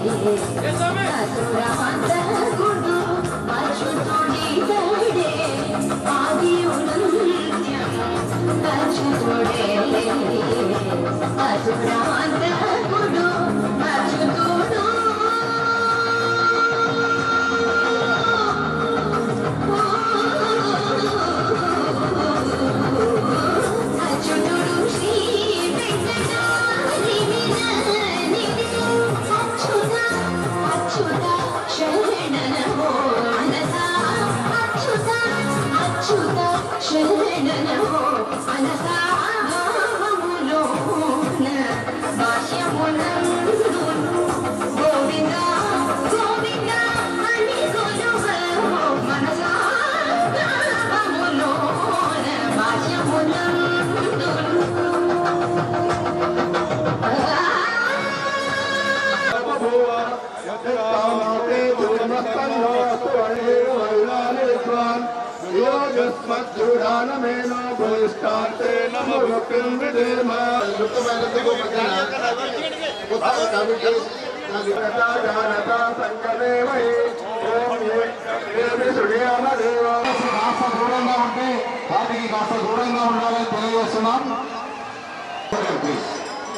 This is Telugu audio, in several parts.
గోవింద గోవింద అని మనసా యోగస్మచ్చుడానమేనో భూయిష్టాంతే నమ భక్తిం విధేమ జానతా సంకదేవై ఓం ఏ సుడియామదేవ కాస్త దూరంగా ఉంటే వాటికి కాస్త దూరంగా ఉండాలని తెలియజేస్తున్నాం ప్లీజ్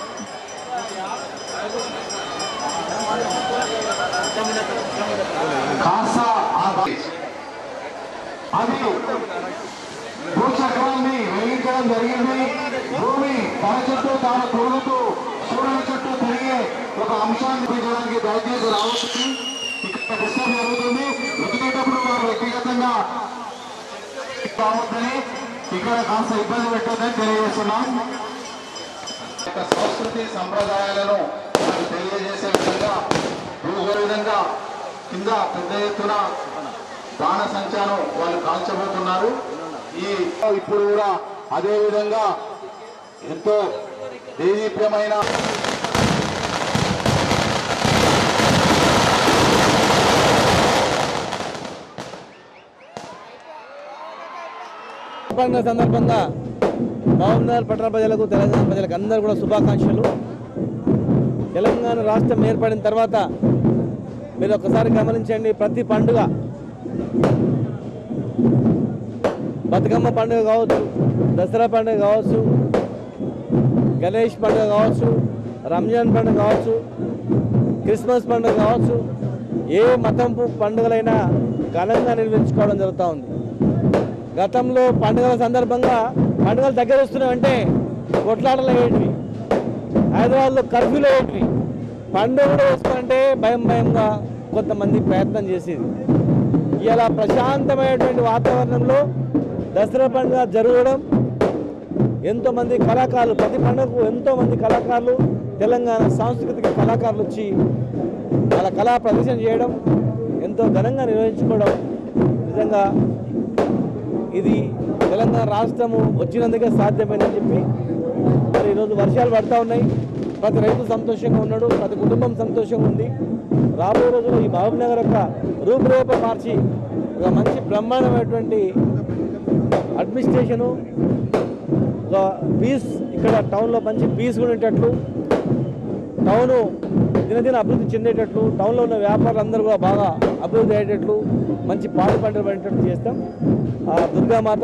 కాస్త ఆ బై- అది భూచక్రాన్ని వెలిగించడం జరిగింది భూమి తన చుట్టూ తాను తిరుగుతూ సూర్యుని చుట్టూ తిరిగే ఒక అంశాన్ని చూపించడానికి దయచేసి రావచ్చు ఇక్కడ డిస్టర్బ్ జరుగుతుంది వెతికేటప్పుడు వారు వ్యక్తిగతంగా రావద్దని ఇక్కడ కాస్త ఇబ్బంది పెట్టొద్దని తెలియజేస్తున్నాం యొక్క సంస్కృతి సంప్రదాయాలను మనకు తెలియజేసే విధంగా భూగోళ విధంగా కింద పెద్ద ఎత్తున బాణ సంచారం వాళ్ళు కాల్చబోతున్నారు ఈ ఇప్పుడు కూడా అదే విధంగా ఎంతో దేదీప్యమైన పండుగ సందర్భంగా మహబూబ్నగర్ పట్టణ ప్రజలకు తెలంగాణ ప్రజలకు అందరూ కూడా శుభాకాంక్షలు తెలంగాణ రాష్ట్రం ఏర్పడిన తర్వాత మీరు ఒకసారి గమనించండి ప్రతి పండుగ బతుకమ్మ పండుగ కావచ్చు దసరా పండుగ కావచ్చు గణేష్ పండుగ కావచ్చు రంజాన్ పండుగ కావచ్చు క్రిస్మస్ పండుగ కావచ్చు ఏ మతంపు పండుగలైనా ఘనంగా నిర్వహించుకోవడం జరుగుతూ ఉంది గతంలో పండుగల సందర్భంగా పండుగలు దగ్గర వస్తున్నాయంటే కొట్లాటలు అయ్యేటివి హైదరాబాద్లో కర్ఫ్యూలు అయ్యేటివి పండుగ కూడా వస్తుందంటే భయం భయంగా కొంతమంది ప్రయత్నం చేసేది ఇలా ప్రశాంతమైనటువంటి వాతావరణంలో దసరా పండుగ జరగడం ఎంతోమంది కళాకారులు ప్రతి పండుగకు ఎంతోమంది కళాకారులు తెలంగాణ సాంస్కృతిక కళాకారులు వచ్చి వాళ్ళ కళా ప్రదర్శన చేయడం ఎంతో ఘనంగా నిర్వహించుకోవడం నిజంగా ఇది తెలంగాణ రాష్ట్రము వచ్చినందుకే సాధ్యమైందని చెప్పి మరి ఈరోజు వర్షాలు పడతా ఉన్నాయి ప్రతి రైతు సంతోషంగా ఉన్నాడు ప్రతి కుటుంబం సంతోషంగా ఉంది రాబోయే రోజుల్లో ఈ మహబూబ్ నగర్ యొక్క రూపురేఖ మార్చి ఒక మంచి బ్రహ్మాండమైనటువంటి అడ్మినిస్ట్రేషను ఒక పీస్ ఇక్కడ టౌన్లో మంచి పీస్ కూడా ఉండేటట్లు టౌను దినదిన అభివృద్ధి చెందేటట్లు టౌన్లో ఉన్న వ్యాపారులు అందరూ కూడా బాగా అభివృద్ధి అయ్యేటట్లు మంచి పాడి పంటలు పడేటట్లు చేస్తాం ఆ దుర్గామాత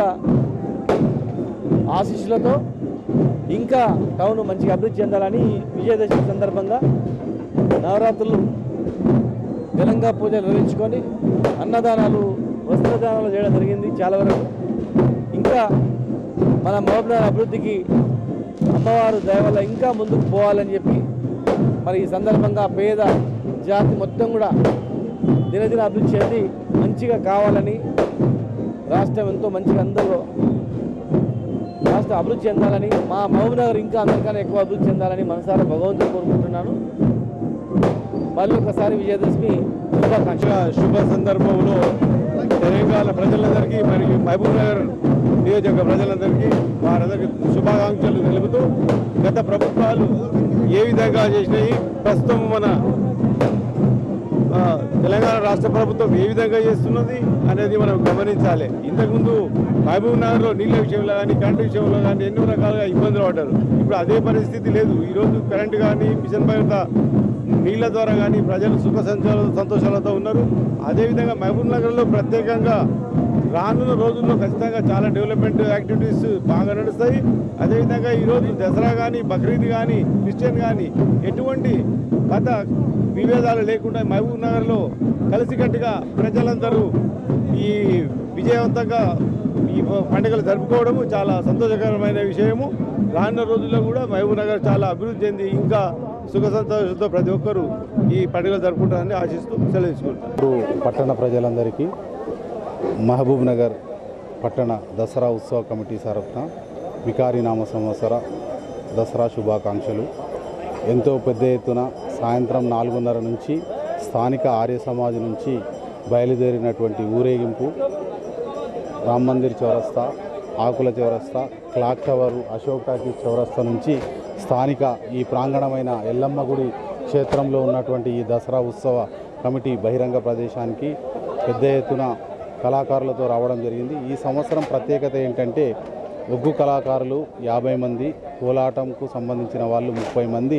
ఆశీస్సులతో ఇంకా టౌన్ మంచిగా అభివృద్ధి చెందాలని ఈ విజయదశమి సందర్భంగా నవరాత్రులు తెలంగాణ పూజలు నిర్వహించుకొని అన్నదానాలు వస్త్రదానాలు చేయడం జరిగింది చాలా వరకు ఇంకా మన మహబూబ్నగర్ అభివృద్ధికి అమ్మవారు దయ వల్ల ఇంకా ముందుకు పోవాలని చెప్పి మరి ఈ సందర్భంగా పేద జాతి మొత్తం కూడా దినదిన అభివృద్ధి చెంది మంచిగా కావాలని రాష్ట్రం ఎంతో మంచిగా అందరూ రాష్ట్రం అభివృద్ధి చెందాలని మా మహబూబ్ నగర్ ఇంకా అందరికన్నా ఎక్కువ అభివృద్ధి చెందాలని మనసారా భగవంతుని కోరుకుంటున్నాను మళ్ళీ ఒకసారి విజయదశమి శుభాకాంక్షలు శుభ సందర్భంలో తెలంగాణ ప్రజలందరికీ మరియు మహబూబ్ నగర్ నియోజక ప్రజలందరికీ వారందరికీ శుభాకాంక్షలు తెలుపుతూ గత ప్రభుత్వాలు ఏ విధంగా చేసినాయి ప్రస్తుతం మన ఆ, తెలంగాణ రాష్ట్ర ప్రభుత్వం ఏ విధంగా చేస్తున్నది అనేది మనం గమనించాలి ఇంతకుముందు మహబూబ్ నగర్లో నీళ్ళ విషయంలో కానీ కరెంటు విషయంలో కానీ ఎన్నో రకాలుగా ఇబ్బందులు పడ్డారు ఇప్పుడు అదే పరిస్థితి లేదు ఈరోజు కరెంటు కానీ మిషన్ భద్రత నీళ్ళ ద్వారా కానీ ప్రజలు సుఖ సంతోషాల సంతోషాలతో ఉన్నారు అదేవిధంగా మహబూబ్ నగర్లో ప్రత్యేకంగా రానున్న రోజుల్లో ఖచ్చితంగా చాలా డెవలప్మెంట్ యాక్టివిటీస్ బాగా నడుస్తాయి అదేవిధంగా ఈరోజు దసరా కానీ బక్రీద్ కానీ క్రిస్టియన్ కానీ ఎటువంటి మత విభేదాలు లేకుండా మహబూబ్ నగర్లో కలిసికట్టుగా ప్రజలందరూ ఈ విజయవంతంగా ఈ పండుగలు జరుపుకోవడము చాలా సంతోషకరమైన విషయము రానున్న రోజుల్లో కూడా మహబూబ్ నగర్ చాలా అభివృద్ధి చెంది ఇంకా సుఖ సంతోషంతో ప్రతి ఒక్కరూ ఈ పండుగలు జరుపుకుంటారని ఆశిస్తూ సెలవుకుంటారు పట్టణ ప్రజలందరికీ మహబూబ్ నగర్ పట్టణ దసరా ఉత్సవ కమిటీ తరఫున వికారి నామ సంవత్సర దసరా శుభాకాంక్షలు ఎంతో పెద్ద ఎత్తున సాయంత్రం నాలుగున్నర నుంచి స్థానిక ఆర్య సమాజ్ నుంచి బయలుదేరినటువంటి ఊరేగింపు రామ్ మందిర్ చౌరస్తా ఆకుల చౌరస్తా క్లాక్ టవర్ అశోక్ టాకీస్ చౌరస్తా నుంచి స్థానిక ఈ ప్రాంగణమైన ఎల్లమ్మ గుడి క్షేత్రంలో ఉన్నటువంటి ఈ దసరా ఉత్సవ కమిటీ బహిరంగ ప్రదేశానికి పెద్ద ఎత్తున కళాకారులతో రావడం జరిగింది ఈ సంవత్సరం ప్రత్యేకత ఏంటంటే ఒగ్గు కళాకారులు యాభై మంది కోలాటంకు సంబంధించిన వాళ్ళు ముప్పై మంది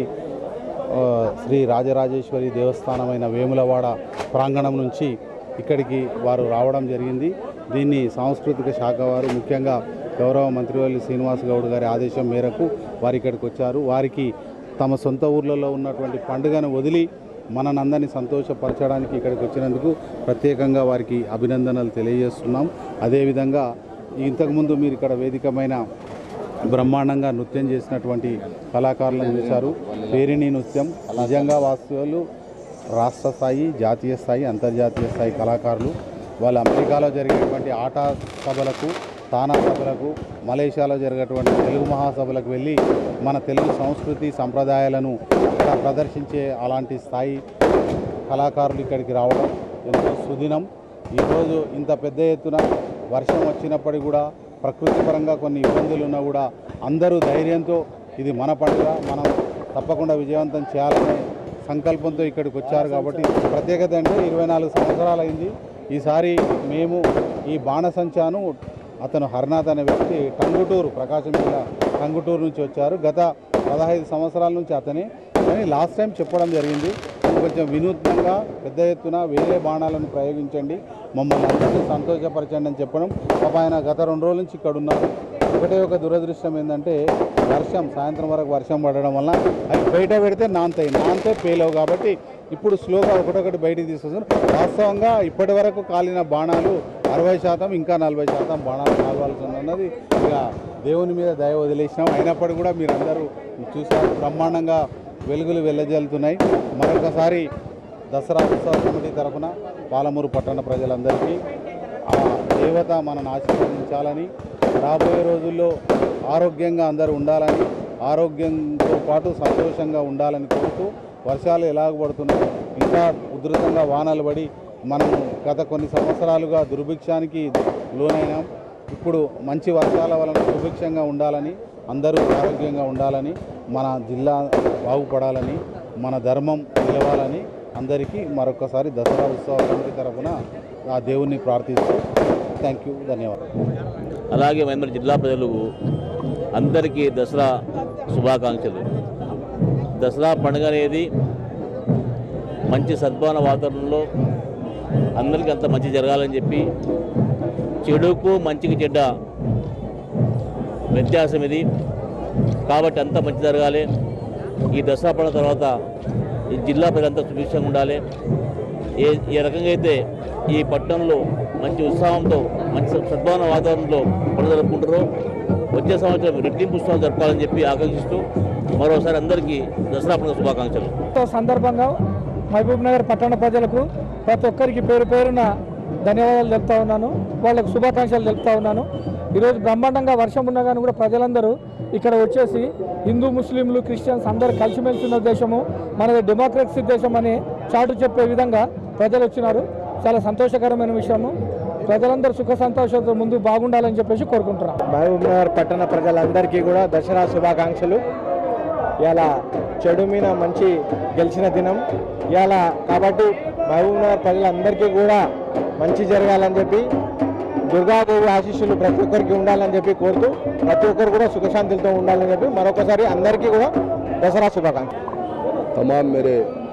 ఆ, శ్రీ రాజరాజేశ్వరి దేవస్థానమైన వేములవాడ ప్రాంగణం నుంచి ఇక్కడికి వారు రావడం జరిగింది దీన్ని సాంస్కృతిక శాఖ వారు ముఖ్యంగా గౌరవ మంత్రివర్యులు శ్రీనివాస్ గౌడ్ గారి ఆదేశం మేరకు వారు ఇక్కడికి వచ్చారు వారికి తమ సొంత ఊర్లలో ఉన్నటువంటి పండుగను వదిలి మననందరినీ సంతోషపరచడానికి ఇక్కడికి వచ్చినందుకు ప్రత్యేకంగా వారికి అభినందనలు తెలియజేస్తున్నాం అదేవిధంగా ఇంతకుముందు మీరు ఇక్కడ వేదికమైన బ్రహ్మాండంగా నృత్యం చేసినటువంటి కళాకారులను చూశారు పేరిణి నృత్యం నిజంగా వాస్తవాలు రాష్ట్ర స్థాయి జాతీయ స్థాయి అంతర్జాతీయ స్థాయి కళాకారులు వాళ్ళు అమెరికాలో జరిగేటువంటి ఆట సభలకు తానా సభలకు మలేషియాలో జరిగేటువంటి తెలుగు మహాసభలకు వెళ్ళి మన తెలుగు సంస్కృతి సంప్రదాయాలను ఇక్కడ ప్రదర్శించే అలాంటి స్థాయి కళాకారులు ఇక్కడికి రావడం ఎంతో సుదినం ఈరోజు ఇంత పెద్ద ఎత్తున వర్షం వచ్చినప్పటికీ కూడా ప్రకృతి పరంగా కొన్ని ఇబ్బందులు ఉన్నా కూడా అందరూ ధైర్యంతో ఇది మన పండుగ మనం తప్పకుండా విజయవంతం చేయాలనే సంకల్పంతో ఇక్కడికి వచ్చారు కాబట్టి ప్రత్యేకత అంటే ఇరవై నాలుగు సంవత్సరాలైంది ఈసారి మేము ఈ బాణసంచాను అతను హర్నాథ్ అనే వ్యక్తి టంగుటూరు ప్రకాశం జిల్లా టంగుటూరు నుంచి వచ్చారు గత పదహైదు సంవత్సరాల నుంచి అతనే కానీ లాస్ట్ టైం చెప్పడం జరిగింది కొంచెం వినూత్నంగా పెద్ద ఎత్తున వేరే బాణాలను ప్రయోగించండి మమ్మల్ని అందరినీ సంతోషపరచండి అని చెప్పడం పాప ఆయన గత రెండు రోజుల నుంచి ఇక్కడ ఉన్నారు ఒకటే ఒక దురదృష్టం ఏంటంటే వర్షం సాయంత్రం వరకు వర్షం పడడం వల్ల అవి బయట పెడితే నాంతాయి నాంతే పేలవు కాబట్టి ఇప్పుడు స్లోగా ఒకటొకటి బయటికి తీసుకొస్తున్నారు వాస్తవంగా ఇప్పటి వరకు కాలిన బాణాలు అరవై శాతం ఇంకా నలభై శాతం బాణాలు కావాల్సి ఉన్నది ఇక దేవుని మీద దయ వదిలేసినాం అయినప్పటికీ కూడా మీరందరూ చూసారు బ్రహ్మాండంగా వెలుగులు వెళ్ళజల్లుతున్నాయి మరొకసారి దసరా ఉత్సవ కమిటీ తరఫున పాలమూరు పట్టణ ప్రజలందరికీ ఆ దేవత మనను ఆశీర్వదించాలని రాబోయే రోజుల్లో ఆరోగ్యంగా అందరూ ఉండాలని ఆరోగ్యంతో పాటు సంతోషంగా ఉండాలని కోరుతూ వర్షాలు ఎలాగ పడుతున్నాయి ఇంకా ఉధృతంగా వానలు పడి మనం గత కొన్ని సంవత్సరాలుగా దుర్భిక్షానికి లోనైనాం ఇప్పుడు మంచి వర్షాల వలన సుభిక్షంగా ఉండాలని అందరూ ఆరోగ్యంగా ఉండాలని మన జిల్లా బాగుపడాలని మన ధర్మం నిలవాలని అందరికీ మరొకసారి దసరా ఉత్సవ కమిటీ తరఫున ఆ దేవుణ్ణి ప్రార్థిస్తూ థ్యాంక్ యూ ధన్యవాదాలు అలాగే మహబూబ్ జిల్లా ప్రజలు అందరికీ దసరా శుభాకాంక్షలు దసరా పండుగ అనేది మంచి సద్భావన వాతావరణంలో అందరికీ అంత మంచి జరగాలని చెప్పి చెడుకు మంచికి చెడ్డ వ్యత్యాసం ఇది కాబట్టి అంత మంచి జరగాలి ఈ దసరా పండుగ తర్వాత ఈ జిల్లా ప్రజలంతా సుభిక్షంగా ఉండాలి ఏ ఏ రకంగా అయితే ఈ పట్టణంలో మంచి ఉత్సాహంతో మంచి సద్భావన వాతావరణంలో పండుగ జరుపుకుంటారో వచ్చే సంవత్సరం రెట్టింపు ఉత్సవం జరపాలని చెప్పి ఆకాంక్షిస్తూ మరోసారి అందరికీ దసరా పండుగ శుభాకాంక్షలు ఉత్సవ సందర్భంగా మహబూబ్ నగర్ పట్టణ ప్రజలకు ప్రతి ఒక్కరికి పేరు పేరున ధన్యవాదాలు తెలుపుతా ఉన్నాను వాళ్ళకు శుభాకాంక్షలు తెలుపుతా ఉన్నాను ఈరోజు బ్రహ్మాండంగా వర్షం ఉన్నా కానీ కూడా ప్రజలందరూ ఇక్కడ వచ్చేసి హిందూ ముస్లింలు క్రిస్టియన్స్ అందరూ కలిసిమెలిసి ఉన్న దేశము మనది డెమోక్రసీ దేశం అని చాటు చెప్పే విధంగా ప్రజలు వచ్చినారు చాలా సంతోషకరమైన విషయము ప్రజలందరూ సుఖ సంతోషాలతో ముందు బాగుండాలని చెప్పేసి కోరుకుంటున్నాం మహబూబ్ నగర్ పట్టణ ప్రజలందరికీ కూడా దసరా శుభాకాంక్షలు ఇలా చెడు మీద మంచి గెలిచిన దినం ఇలా కాబట్టి మహబూబ్ నగర్ ప్రజలందరికీ కూడా మంచి జరగాలని చెప్పి దుర్గాదేవి ఆశీస్సులు ప్రతి ఒక్కరికి ఉండాలని చెప్పి కోరుతూ ప్రతి ఒక్కరు కూడా సుఖశాంతులతో ఉండాలని చెప్పి మరొకసారి అందరికీ కూడా దసరా శుభాకాంక్షలు तमाम मेरे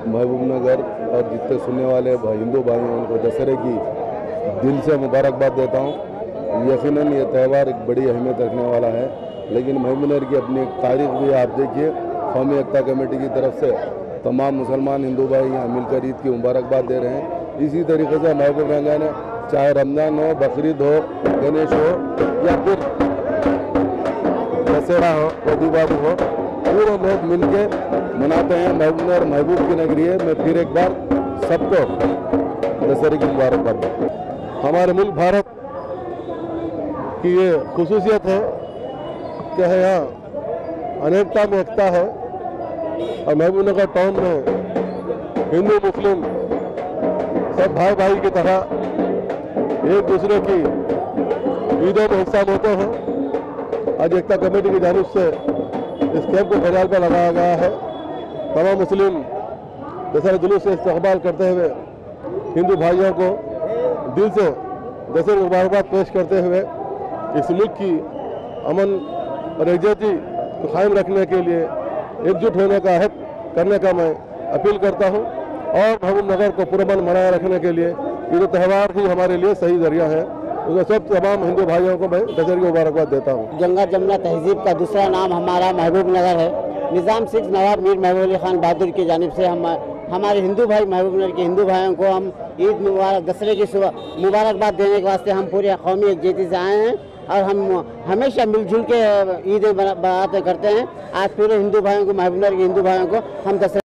महबूबनगर और जितने सुनने वाले भाई- हिंदू भाई हैं उनको दशहरे की दिल से मुबारकबाद देता हूँ यकीनन ये त्यौहार एक बड़ी अहमियत रखने वाला है लेकिन महबूबनगर की अपनी एक तारीख भी है। आप देखिए कौमी एकता कमेटी की तरफ से तमाम मुसलमान हिंदू भाई यहाँ मिलकर ईद की मुबारकबाद दे रहे हैं इसी तरीके से महबूबनगर ने चाहे रमज़ान हो बकरीद हो गणेश हो या फिर दशहरा हो या दिवाली हो पूरे लोग मिलके मनाते हैं महबूब और महबूब की नगरी है मैं फिर एक बार सबको दशहरे की मुबारकबाद दूँ हमारे मुल्क भारत की ये खसूसियत है कि है यहाँ अनेकता में एकता है और महबूबनगर टाउन में हिंदू मुस्लिम सब भाई भाई की तरह एक दूसरे की ईदों में हिस्सा लेते हैं आज एकता कमेटी की जानब से इस कैंप को खजाल पर लगाया गया है तमाम मुस्लिम दशहरा जुलूस से इस्तेमाल करते हुए हिंदू भाइयों को दिल से दशहरा मुबारकबाद पेश करते हुए इस मुल्क की अमन और एकजहती को कायम रखने के लिए एकजुट होने का अहद करने का मैं अपील करता हूँ और महबूब नगर को पुरमन मनाए रखने के लिए ये जो त्यौहार ही हमारे लिए सही जरिया है उसमें सब तमाम हिंदू भाइयों को मैं दशहरे की मुबारकबाद देता हूँ गंगा जमुना तहजीब का दूसरा नाम हमारा महबूब नगर है निज़ाम सिख नवाब मीर महबूब अली खान बहादुर की जानिब से हम हमारे हिंदू भाई महबूब नगर के हिंदू भाइयों को हम ईद मुबारक दसरे की सुबह मुबारकबाद देने के वास्ते हम पूरे कौमी एकजुटी से आए हैं और हम हमेशा मिलजुल के ईद बातें करते हैं आज पूरे हिंदू भाइयों को महबूब नगर के हिंदू भाइयों को हम दसरे